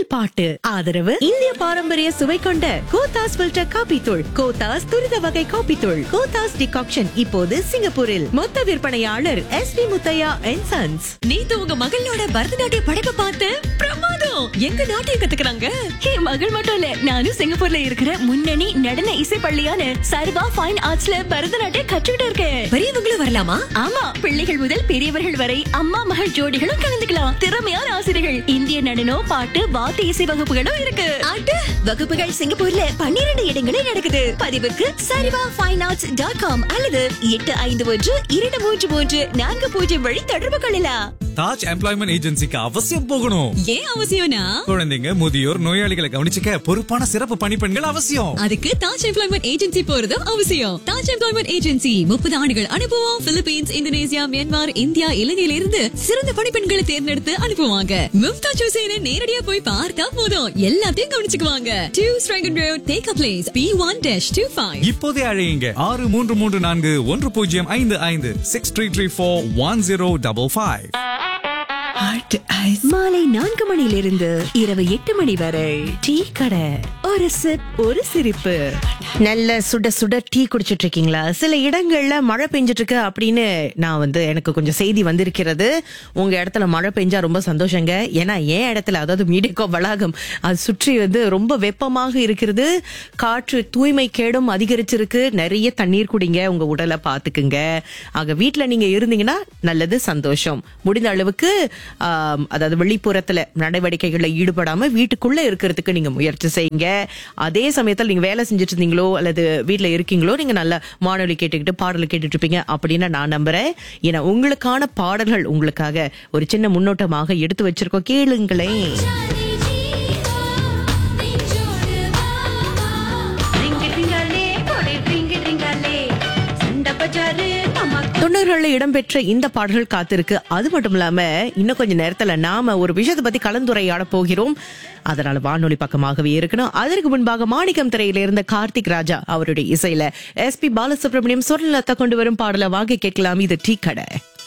பாட்டு ஆதரவு இந்திய பாரம்பரிய சுவை கொண்ட கோத்தாஸ் ஃபில்டர் காபி தூள் கோத்தாஸ் துரித வகை காபி தூள் கோத்தாஸ் டிகாக்ஷன் இப்போது சிங்கப்பூரில் மொத்த விற்பனையாளர் S P Muthiah and sons நேத்து உங்க மகளோட பரதநாட்டிய படைப்பை பார்த்து பிரமாதம் எங்க நாட்டியம் கத்துக்கிறாங்க என் மகள் மட்டும் இல்ல நானும் சிங்கப்பூர்ல இருக்கிற முன்னணி நடன இசை பள்ளியான சர்வா ஃபைன் ஆர்ட்ஸ்ல பரதநாட்டியம் கற்றுக்கிட்டு இருக்கேன் பெரியவங்களும் வரலாமா ஆமா பிள்ளைகள் முதல் பெரியவர்கள் வரை அம்மா மகள் ஜோடிகளும் கலந்துக்கலாம் திறமையான ஆசிரியர்கள் இந்திய நடனம் பாட்டு வாத்திய இசை வகுப்புகளும் இருக்கு ஆட்டு வகுப்புகள் சிங்கப்பூர்ல பன்னிரண்டு இடங்களில் நடக்குது பதிவுக்கு சரிவா ஃபைன் ஆர்ட்ஸ் டாட் காம் அல்லது எட்டு ஐந்து ஒன்று இரண்டு மூன்று மூன்று நான்கு பூஜ்ஜியம் வழி தொடர்பு கொள்ளலாம் தாஜ் எம்ப்ளாய்மெண்ட் ஏஜென்சிக்கு அவசியம் போகணும் ஏன் அவசியம்னா குழந்தைங்க முதியோர் நோயாளிகளை கவனிச்சுக்க பொறுப்பான சிறப்பு பணிப்பெண்கள் அவசியம் அதுக்கு தாஜ் எம்ப்ளாய்மெண்ட் ஏஜென்சி போறதும் அவசியம் தாஜ் எம்ப்ளாய்மெண்ட் ஏஜென்சி முப்பது ஆண்டுகள் அனுபவம் பிலிப்பீன்ஸ் இந்தோனேசியா மியான்மர் இந்தியா இலங்கையில இருந்து சிறந்த பணிப்பெண்களை தேர்ந்தெடுத்து அனுப்புவாங்க மும்தாஜ் ஹுசேனை நேரடியா போய் பார்த்தா போதும் எல்லாத்தையும் கவனிச்சுக்குவாங்க two Strachan road take a place P one dash two five இப்போதே அழையுங்க ஆறு மூன்று மூன்று நான்கு ஒன்று பூஜ்ஜியம் ஐந்து ஐந்து six three three four one zero double five மாலை நான்கு மணியிலிருந்து இரவு எட்டு மணி வரை டீ கடை ஒரு சிப் ஒரு சிரிப்பு நல்ல சுட சுட டீ குடிச்சிட்டு இருக்கீங்களா சில இடங்கள்ல மழை பெஞ்சிட்டு இருக்கு அப்படின்னு நான் வந்து எனக்கு கொஞ்சம் செய்தி வந்திருக்கிறது உங்க இடத்துல மழை பெஞ்சா ரொம்ப சந்தோஷங்க ஏன்னா என் இடத்துல அதாவது மீடியக்கோ வளாகம் அது சுற்றி வந்து ரொம்ப வெப்பமாக இருக்கிறது காற்று தூய்மை கேடும் அதிகரிச்சிருக்கு நிறைய தண்ணீர் குடிங்க உங்க உடலை பாத்துக்குங்க ஆக வீட்ல நீங்க இருந்தீங்கன்னா நல்லது சந்தோஷம் முடிந்த அளவுக்கு ஆம், அதாவது வெளிப்புறத்துல நடவடிக்கைகள்ல ஈடுபடாம வீட்டுக்குள்ள இருக்கிறதுக்கு நீங்க முயற்சி செய்யுங்க அதே சமயத்துல நீங்க வேலை செஞ்சுட்டு இருந்தீங்களோ அல்லது வீட்ல இருக்கீங்களோ நீங்க நல்ல வானொலி கேட்டுக்கிட்டு பாடல் கேட்டுட்டு இருப்பீங்க அப்படின்னு நான் நம்புறேன் ஏன்னா உங்களுக்கான பாடல்கள் உங்களுக்காக ஒரு சின்ன முன்னோட்டமாக எடுத்து வச்சிருக்கோம் கேளுங்களேன் தொண்ணூறுகளில் இடம்பெற்ற இந்த பாடல்கள் காத்திருக்கு அது மட்டும் இல்லாம இன்னும் கொஞ்ச நேரத்துல நாம ஒரு விஷயத்தை பத்தி கலந்துரையாட போகிறோம் அதனால வானொலி பக்கமாகவே இருக்கணும் அதற்கு முன்பாக மாணிக்கம் திரையில இருந்த கார்த்திக் ராஜா அவருடைய இசையில எஸ் பி பாலசுப்ரமணியம் சுவர்ணலதா கொண்டு வரும் பாடலை வாங்கி கேட்கலாம் இது டீ கடை